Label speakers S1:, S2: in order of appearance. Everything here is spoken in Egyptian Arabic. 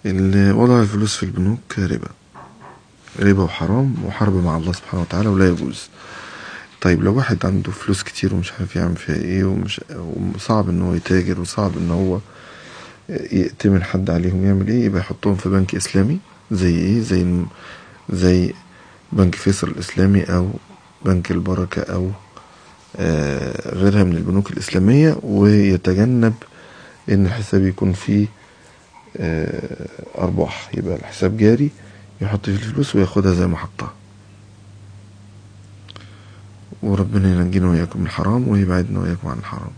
S1: وضع الفلوس في البنوك ربا ربا وحرام وحرب مع الله سبحانه وتعالى ولا يجوز طيب لو واحد عنده فلوس كتير ومش عارف يعمل فيها ايه ومش وصعب ان هو يتاجر وصعب ان هو يأتمن حد عليهم يعمل ايه يبقى يحطهم في بنك اسلامي زي ايه زي زي بنك فيصل الاسلامي او بنك البركة او غيرها من البنوك الاسلامية ويتجنب ان الحساب يكون فيه ارباح يبقى الحساب جاري يحط فيه الفلوس وياخدها زي ما حطها وربنا ينجينا وإياكم من الحرام ويبعدنا وإياكم عن الحرام